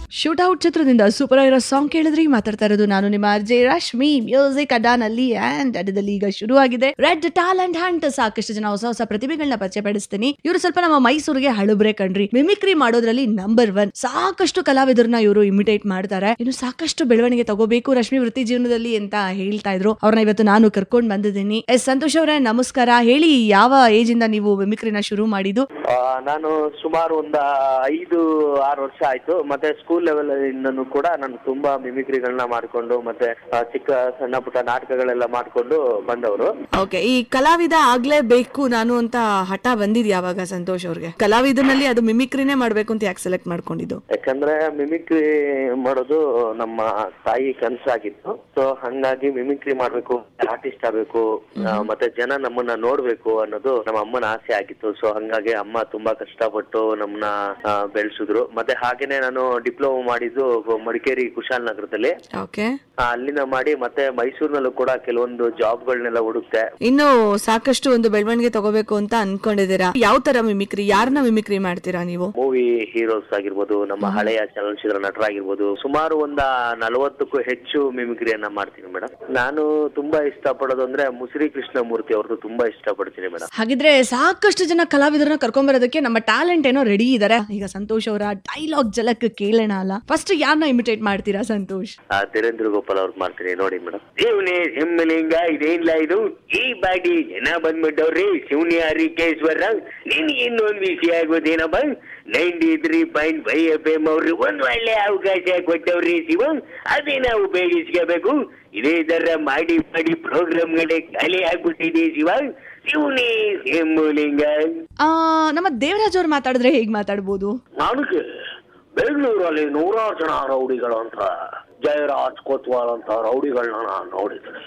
shoot out ಚಿತ್ರದಿಂದ super ಆಗಿರೋ song ಕೇಳಿದ್ರಿ ಮಾತಾಡ್ತಾ ಇರೋದು ನಾನು ನಿಮ್ಮ ಅರ್ಜೆ ರಶ್ಮಿ ಮ್ಯೂಸಿಕ್ ಅಡ್ಡಾನಲ್ಲಿ ಅಂಡ್ ಅಡ್ಡದಲ್ಲಿ ಈಗ ಶುರು ಆಗಿದೆ ರೆಡ್ ಟ್ಯಾಲೆಂಟ್ ಹಂಟ್ ಸಾಕಷ್ಟು ಜನ ಹೊಸ ಹೊಸ ಪ್ರತಿಭೆಗಳನ್ನ ಪರಿಚಯ ಪಡಿಸ್ತೀನಿ ಇವರು ಸ್ವಲ್ಪ ನಮ್ಮ ಮೈಸೂರಿಗೆ ಹಳುಬ್ರೆ ಕಣ್ರಿ ಮಿಮಿಕ್ರಿ ಮಾಡೋದ್ರಲ್ಲಿ ನಂಬರ್ ಒನ್ ಸಾಕಷ್ಟು ಕಲಾವಿದರನ್ನ ಇವರು ಇಮಿಟೇಟ್ ಮಾಡ್ತಾರೆ ಇನ್ನು ಸಾಕಷ್ಟು ಬೆಳವಣಿಗೆ ತಗೋಬೇಕು ರಶ್ಮಿ ವೃತ್ತಿ ಜೀವನದಲ್ಲಿ ಅಂತ ಹೇಳ್ತಾ ಇದ್ರು ಅವ್ರನ್ನ ಇವತ್ತು ನಾನು ಕರ್ಕೊಂಡ್ ಬಂದಿದ್ದೀನಿ ಎಸ್ ಸಂತೋಷ್ ಅವರೇ ನಮಸ್ಕಾರ ಹೇಳಿ ಯಾವ ಏಜ್ ಇಂದ ನೀವು ಮಿಮಿಕ್ರಿನ ಶುರು ಮಾಡಿದ್ದು ಆ, ನಾನು ಸುಮಾರು ಒಂದ ಐದು ಆರು ವರ್ಷ ಆಯ್ತು ಮತ್ತೆ ಸ್ಕೂಲ್ ಲೆವೆಲ್ ಇಂದನೂ ಕೂಡ ನಾನು ತುಂಬಾ ಮಿಮಿಕ್ರಿಗಳನ್ನ ಮಾಡ್ಕೊಂಡು ಮತ್ತೆ ಆ, ಚಿಕ್ಕ ಸಣ್ಣ ಪುಟ್ಟ ನಾಟಕಗಳೆಲ್ಲ ಮಾಡ್ಕೊಂಡು ಬಂದವರು ಓಕೆ ಈ ಕಲಾವಿದ ಆಗ್ಲೇಬೇಕು ನಾನು ಅಂತ ಹಠ ಬಂದಿದ್ ಯಾವಾಗ ಸಂತೋಷ್ ಅವ್ರಿಗೆ ಕಲಾವಿದನಲ್ಲಿ ಅದು ಮಿಮಿಕ್ರಿನೇ ಮಾಡ್ಬೇಕು ಅಂತ ಯಾಕೆ ಸೆಲೆಕ್ಟ್ ಮಾಡ್ಕೊಂಡಿದ್ದು ಯಾಕಂದ್ರೆ ಮಿಮಿಕ್ರಿ ಮಾಡೋದು ನಮ್ಮ ತಾಯಿ ಕನಸಾಗಿತ್ತು ಸೊ ಹಂಗಾಗಿ ಮಿಮಿಕ್ರಿ ಮಾಡ್ಬೇಕು ಆರ್ಟಿಸ್ಟ್ ಆಗ್ಬೇಕು ಆ, ಮತ್ತೆ ಜನ ನಮ್ಮನ್ನ ನೋಡ್ಬೇಕು ಅನ್ನೋದು ನಮ್ಮ ಅಮ್ಮನ ಆಸೆ ಆಗಿತ್ತು ಸೊ ಹಂಗಾಗಿ ಅಮ್ಮ ತುಂಬಾ ಕಷ್ಟಪಟ್ಟು ನಮ್ಮನ್ನ ಆ, ಬೆಳ್ಸಿದ್ರು ಮತ್ತೆ ಹಾಗೇನೆ ನಾನು ಡಿಪ್ಲೊಮಾ ಮಾಡಿದ್ದು ಮಡಿಕೇರಿ ಕುಶಾಲ್ ನಗರದಲ್ಲಿ ಓಕೆ ಆ, ಅಲ್ಲಿಂದ ಮಾಡಿ ಮತ್ತೆ ಮೈಸೂರಿನಲ್ಲೂ ಕೂಡ ಕೆಲವೊಂದು ಜಾಬ್ಗಳನ್ನೆಲ್ಲ ಹುಡುಕ್ತೆ ಇನ್ನು ಸಾಕಷ್ಟು ಒಂದು ಬೆಳವಣಿಗೆ ತಗೋಬೇಕು ಅಂತ ಅನ್ಕೊಂಡಿದ್ದೀರಾ ಯಾವ ತರ ಮಿಮಿಕ್ರಿ ಯಾರನ್ನ ಮಿಮಿಕ್ರಿ ಮಾಡ್ತೀರಾ ನೀವು ಮೂವಿ ಹೀರೋಸ್ ಆಗಿರ್ಬೋದು ನಮ್ಮ ಹಳೆಯ ಚಲನಚಿತ್ರ ನಟರಾಗಿರ್ಬೋದು ಸುಮಾರು ಒಂದ ನಲವತ್ತಕ್ಕೂ ಹೆಚ್ಚು ಮಿಮಿಕ್ರಿಯನ್ನ ಮಾಡ್ತೀನಿ ಮೇಡಮ್ ನಾನು ತುಂಬಾ ಇಷ್ಟಪಡೋದು ಅಂದ್ರೆ ಮುಸಿರಿ ಕೃಷ್ಣಮೂರ್ತಿ ಅವ್ರದ್ದು ತುಂಬಾ ಇಷ್ಟಪಡ್ತೀನಿ ಮೇಡಮ್ ಹಾಗಿದ್ರೆ ಸಾಕಷ್ಟು ಜನ ಕಲಾವಿದರನ್ನ ಕರ್ಕೊಂಬರೋದಕ್ಕೆ ನಮ್ಮ ಟ್ಯಾಲೆಂಟ್ ಏನೋ ರೆಡಿ ಇದಾರೆ ಈಗ ಸಂತೋಷ್ ಅವರ ಡೈಲಾಗ್ ಜಲಕ್ ಕೇಳೋಣ ಅಲ್ಲ ಫಸ್ಟ್ ಯಾರನ್ನ ಇಮಿಟೇಟ್ ಮಾಡ್ತೀರಾ ಸಂತೋಷ್ ಆ ಧೀರೇಂದ್ರ ಗೋಪಾಲ್ ಅವ್ರದ್ದು ಮಾಡ್ತೀನಿ ನೋಡಿ ಮೇಡಮ್ ಶಿವನೇ ಸಿಂಹಲಿಂಗ ಇದೇನಿಲ್ಲ ಇದು ಈ ಬಾಡಿ ಜನ ಬಂದ್ಬಿಟ್ಟವ್ರಿ ಶಿವನಿ ಹರಿಕೇಶ್ವರ ನಿನ್ಗೆ ಇನ್ನೊಂದು ವಿಷಯ ಆಗೋದೇನಪ್ಪ ninety three point five F M ಅವ್ರು ಒಂದ್ ಒಳ್ಳೆ ಅವಕಾಶ ಕೊಟ್ಟವ್ರಿ ಶಿವ ಅದೇ ನಾವು ಉಪಯೋಗಿಸ್ಕೋಬೇಕು ಇದೇ ತರ ಮಾಡಿ ಮಾಡಿ ಪ್ರೋಗ್ರಾಮ್ಗಳೇ ಖಾಲಿ ಆಗ್ಬಿಟ್ಟಿದೆ ಶಿವ ಶಿವನೇ ಸಿಂಹಲಿಂಗ ಆ, ನಮ್ಮ ದೇವರಾಜ್ ಅವ್ರು ಮಾತಾಡಿದ್ರೆ ಹೇಗ್ ಮಾತಾಡ್ಬೋದು ನನಗೆ ಬೆಂಗಳೂರಲ್ಲಿ ನೂರಾರು ಜನ ರೌಡಿಗಳು ಅಂತ ಜಯರಾಜ್ ಕೊತ್ವಾಲ್ ಅಂತ ರೌಡಿಗಳನ್ನ ನಾನು ನೋಡಿದ್ದೀನಿ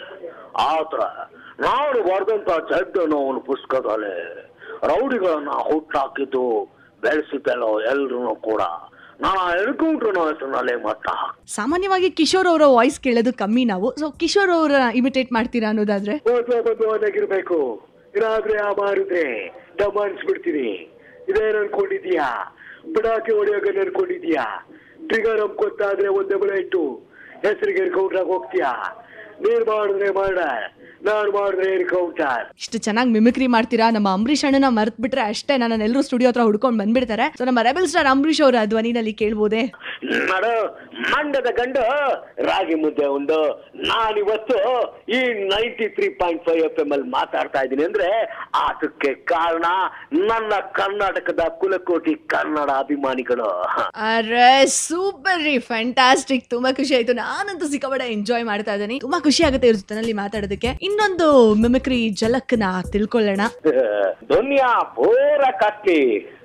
ಆತರ ನಾನು ಬರೆದಂತ ಜಡ್ ಅನ್ನೋ ಒಂದು ಪುಸ್ತಕದಲ್ಲಿ ರೌಡಿಗಳನ್ನ ಹುಟ್ಟಾಕಿದ್ದು ಬೆಳೆಸಿದ್ದೆಲ್ಲೋ ಎಲ್ರೂ ಕೂಡ ನಾನು ಎನ್ಕೌಂಟರ್ ಹೆಸರಿನಲ್ಲಿ ಮಟ್ಟ ಹಾಕ್ ಸಾಮಾನ್ಯವಾಗಿ ಕಿಶೋರ್ ಅವರ ವಾಯ್ಸ್ ಕೇಳೋದು ಕಮ್ಮಿ ನಾವು ಸೊ ಕಿಶೋರ್ ಅವರ ಇಮಿಟೇಟ್ ಮಾಡ್ತೀರಾ ಅನ್ನೋದಾದ್ರೆ ಬಂದವನಾಗಿರ್ಬೇಕು ಏನಾದ್ರೆ ಆ ಮಾರಿದ್ರೆ ದಮ್ ಅನ್ಸ್ಬಿಡ್ತೀನಿ ಇದೇನ್ ಅನ್ಕೊಂಡಿದ್ಯಾ ಬಿಡಾಕಿ ಹೊಡೆಯೋಕೆ ಅನ್ಕೊಂಡಿದ್ಯಾ ಟ್ರಿಗರ್ ಅಮ್ಕೊತಾದ್ರೆ ಒಂದೇ ಬಲ ಇಟ್ಟು ಹೆಸರಿಗೆ ಕೌಂಟ್ರಾಗ ಹೋಗ್ತೀಯಾ ನೀನ್ ಮಾಡಿದ್ರೆ ಮಾಡ ನಾನ್ ಮಾಡಿದ್ರೆ ಕೌಂಟರ್ ಇಷ್ಟು ಚೆನ್ನಾಗಿ ಮಿಮಿಕ್ರಿ ಮಾಡ್ತೀರಾ ನಮ್ಮ ಅಂಬರೀಷ್ ಅಣ್ಣನ ಮರ್ತ್ ಬಿಟ್ರೆ ಅಷ್ಟೇ ನನ್ನ ಎಲ್ಲರೂ ಸ್ಟುಡಿಯೋ ಹತ್ರ ಹುಡ್ಕೊಂಡು ಬಂದ್ಬಿಡ್ತಾರೆ ಸೊ ನಮ್ಮ ರೆಬಲ್ ಸ್ಟಾರ್ ಅಂಬರೀಷ್ ಅವರ ಧ್ವನಿನಲ್ಲಿ ಕೇಳ್ಬೋದೇ ಮಾಡು ಮಂಡದ ಗಂಡು ರಾಗಿ ಮುದ್ದೆ ಉಂಡು ನಾನಿವತ್ತು ಈ ninety three point five F M ಅಲ್ಲಿ ಮಾತಾಡ್ತಾ ಇದ್ದೀನಿ ಅಂದ್ರೆ ಅದಕ್ಕೆ ಕಾರಣ ನನ್ನ ಕರ್ನಾಟಕದ ಕುಲಕೋಟಿ ಕನ್ನಡ ಅಭಿಮಾನಿಗಳು ಅರೆ ಸೂಪರ್ ರೀ ಫ್ಯಾಂಟಾಸ್ಟಿಕ್ ತುಂಬಾ ಖುಷಿ ಆಯ್ತು ನಾನಂತೂ ಸಿಕ್ಕಾಪಟ್ಟೆ ಎಂಜಾಯ್ ಮಾಡ್ತಾ ಇದ್ದೀನಿ ತುಂಬಾ ಖುಷಿ ಆಗುತ್ತೆ ಇವ್ರ ಜೊತೆನಲ್ಲಿ ಮಾತಾಡೋದಕ್ಕೆ ಇನ್ನೊಂದು ಮಿಮಿಕ್ರಿ ಜಲಕ್ನ ತಿಳ್ಕೊಳ್ಳೋಣ ದುನಿಯಾ ಪೂರ ಕಟ್ಟಿ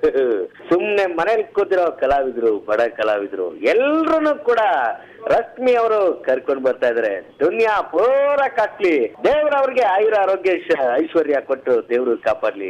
ಸುಮ್ನೆ ಮನೇಲಿ ಕೂತಿರೋ ಕಲಾವಿದ್ರು ಬಡ ಕಲಾವಿದ್ರು ಎಲ್ರು ಕೂಡ ರಶ್ಮಿ ಅವರು ಕರ್ಕೊಂಡ್ ಬರ್ತಾ ಇದಾರೆ ದುನಿಯಾ ಪೂರ ಕಟ್ಲಿ ದೇವ್ರ ಅವ್ರಿಗೆ ಆಯುರ ಆರೋಗ್ಯ ಶ- ಐಶ್ವರ್ಯ ಕೊಟ್ಟು ದೇವ್ರು ಕಾಪಾಡ್ಲಿ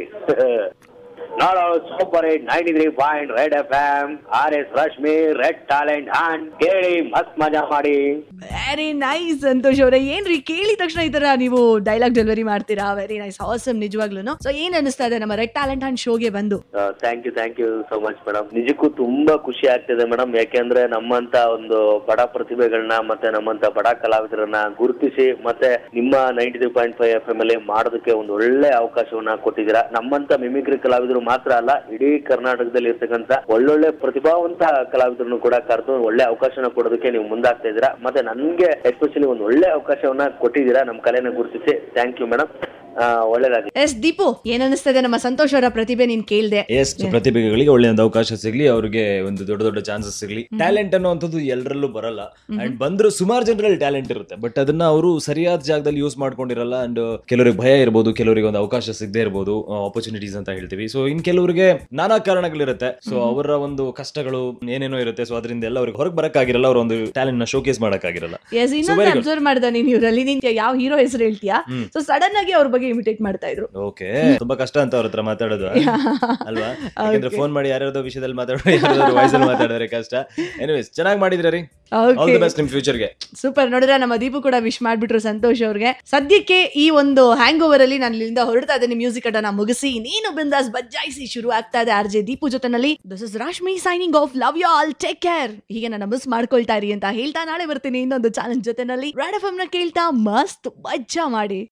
ನಾಳೆ super eight ninety three point red F M R S Rashmi red talent hunt ಕೇಳಿ ಮಸ್ತ್ ಮಜಾ ಮಾಡಿ ವೆರಿ ನೈಸ್ ಸಂತೋಷ್ ಅವರೇ ಏನ್ರಿ ಕೇಳಿದ ತಕ್ಷಣ ಈ ತರ ನೀವು ಡೈಲಾಗ್ ಡೆಲಿವರಿ ಮಾಡ್ತೀರಾ ವೆರಿ ನೈಸ್ ಹಾಸಮ್ ನಿಜವಾಗ್ಲೂ ಸೊ ಏನ್ ಅನಿಸ್ತಾ ಇದೆ ನಮ್ಮ ರೆಡ್ ಟ್ಯಾಲೆಂಟ್ ಅಂಡ್ ಶೋಗೆ ಬಂದು thank you thank you so much madam ನಿಜಕ್ಕೂ ತುಂಬಾ ಖುಷಿ ಆಗ್ತಿದೆ ಮೇಡಮ್ ಯಾಕೆಂದ್ರೆ ನಮ್ಮಂತ ಒಂದು ಬಡ ಪ್ರತಿಭೆಗಳನ್ನ ಮತ್ತೆ ನಮ್ಮಂತ ಬಡ ಕಲಾವಿದರನ್ನ ಗುರುತಿಸಿ ಮತ್ತೆ ನಿಮ್ಮ ninety three point five F M ಅಲ್ಲಿ ಮಾಡೋದಕ್ಕೆ ಒಂದು ಒಳ್ಳೆ ಅವಕಾಶವನ್ನ ಕೊಟ್ಟಿದ್ದೀರಾ ನಮ್ಮಂತ ಮಿಮಿಕ್ರಿ ಕಲಾವಿದರು ಮಾತ್ರ ಅಲ್ಲ ಇಡೀ ಕರ್ನಾಟಕದಲ್ಲಿ ಇರ್ತಕ್ಕಂತ ಒಳ್ಳೊಳ್ಳೆ ಪ್ರತಿಭಾವಂತ ಕಲಾವಿದರನ್ನು ಕೂಡ ಕರೆದು ಒಳ್ಳೆ ಅವಕಾಶನ ಕೊಡೋದಕ್ಕೆ ನೀವು ಮುಂದಾಗ್ತಾ ಇದ್ದೀರಾ ಮತ್ತೆ ನನ್ಗೆ ಎಸ್ಪೆಷಲಿ ಒಂದು ಒಳ್ಳೆ ಅವಕಾಶವನ್ನ ಕೊಟ್ಟಿದ್ದೀರಾ ನಮ್ಮ ಕಲೆನ ಗುರುತಿಸಿ ಥ್ಯಾಂಕ್ ಯು ಮೇಡಮ್ ಒಳ್ಳೇದಾಗಿ ಎಸ್ ದೀಪು ಏನ್ ಅನಿಸ್ತಾ ಇದೆ ನಮ್ಮ ಸಂತೋಷ್ ಅವರ ಪ್ರತಿಭೆ ನೀನ್ ಕೇಳ್ದೆ ಎಸ್ ಪ್ರತಿಭೆಗಳಿಗೆ ಒಳ್ಳೆ ಒಂದು ಅವಕಾಶ ಸಿಗ್ಲಿ ಅವ್ರಿಗೆ ಒಂದು ದೊಡ್ಡ ದೊಡ್ಡ ಚಾನ್ಸಸ್ ಸಿಗ್ಲಿ ಟ್ಯಾಲೆಂಟ್ ಅನ್ನುವಂಥದ್ದು ಎಲ್ಲರಲ್ಲೂ ಬರಲ್ಲ ಅಂಡ್ ಬಂದ್ರು ಸುಮಾರು ಜನರಲ್ಲಿ ಟ್ಯಾಲೆಂಟ್ ಇರುತ್ತೆ ಬಟ್ ಅದನ್ನ ಅವರು ಸರಿಯಾದ ಜಾಗದಲ್ಲಿ ಯೂಸ್ ಮಾಡ್ಕೊಂಡಿರಲ್ಲ ಅಂಡ್ ಕೆಲವರಿಗೆ ಭಯ ಇರ್ಬೋದು ಕೆಲವರಿಗೆ ಒಂದು ಅವಕಾಶ ಸಿಗದೆ ಇರ್ಬೋದು ಆಪರ್ಚುನಿಟೀಸ್ ಅಂತ ಹೇಳ್ತೀವಿ ಸೊ ಇನ್ ಕೆಲವರಿಗೆ ನಾನಾ ಕಾರಣಗಳಿರುತ್ತೆ ಸೊ ಅವರ ಒಂದು ಕಷ್ಟಗಳು ಏನೇನೋ ಇರುತ್ತೆ ಸೊ ಅದರಿಂದ ಎಲ್ಲ ಅವ್ರಿಗೆ ಹೊರಗೆ ಬರಕ್ಕಾಗಿರಲ್ಲ ಅವ್ರ ಒಂದು ಟ್ಯಾಲೆಂಟ್ ನ ಶೋಕೇಸ್ ಮಾಡಕ್ಕಾಗಿರಲ್ಲ ಎಸ್ ಇನ್ನೊಂದು ಅಬ್ಸರ್ವ್ ಮಾಡ್ದ ನೀನ್ ಇವರಲ್ಲಿ ನೀನ್ ಯಾವ ಹೀರೋ ಹೆಸರು ಹೇಳ್ತೀಯಾ ಸೊ ಸಡನ್ ಆಗಿ ಅವ್ರ ಬಗ್ಗೆ ಹಾಗೆ ಇಮಿಟೇಟ್ ಮಾಡ್ತಾ ಇದ್ರು ಓಕೆ ತುಂಬಾ ಕಷ್ಟ ಅಂತ ಅವ್ರ ಹತ್ರ ಮಾತಾಡೋದು ಅಲ್ವಾ ಯಾಕಂದ್ರೆ ಫೋನ್ ಮಾಡಿ ಯಾರ್ಯಾರ್ದೋ ವಿಷಯದಲ್ಲಿ ಮಾತಾಡೋ ಯಾರ್ಯಾರ್ದೋ ವಾಯ್ಸ್ ಅಲ್ಲಿ ಮಾತಾಡಿದ್ರೆ ಕಷ್ಟ ಎನಿವೇಸ್ ಚೆನ್ನಾಗಿ ಮಾಡಿದ್ರಿ ರೀ ಆಲ್ ದಿ ಬೆಸ್ಟ್ ನಿಮ್ ಫ್ಯೂಚರ್ಗೆ ಸೂಪರ್ ನೋಡಿದ್ರೆ ನಮ್ಮ ದೀಪು ಕೂಡ ವಿಶ್ ಮಾಡ್ಬಿಟ್ರು ಸಂತೋಷ್ ಅವ್ರಿಗೆ ಸದ್ಯಕ್ಕೆ ಈ ಒಂದು ಹ್ಯಾಂಗ್ ಓವರ್ ಅಲ್ಲಿ ನಾನು ಇಲ್ಲಿಂದ ಹೊರಡ್ತಾ ಇದ್ದೇನೆ ಮ್ಯೂಸಿಕ್ ಅಡ್ಡನ ಮುಗಿಸಿ ನೀನು ಬಿಂದಾಸ್ ಬಜ್ಜಾಯಿಸಿ ಶುರು ಆಗ್ತಾ ಇದೆ ಆರ್ ಜೆ ದೀಪು ಜೊತೆನಲ್ಲಿ this is Rashmi signing off love you all take care ಹೀಗೆ ನನ್ನ ಮಿಸ್ ಮಾಡ್ಕೊಳ್ತಾ ಇರಿ ಅಂತ ಹೇಳ್ತಾ ನಾಳೆ ಬರ್ತೀನಿ ಇನ್ನೊಂದು ಚಾಲೆಂಜ್ ಜೊತೆನಲ್ಲಿ ರೆಡ್ ಎಫ್ ನ ಕೇಳ್ತಾ ಮಸ್ತ್ ಮಜ್ಜಾ ಮಾಡಿ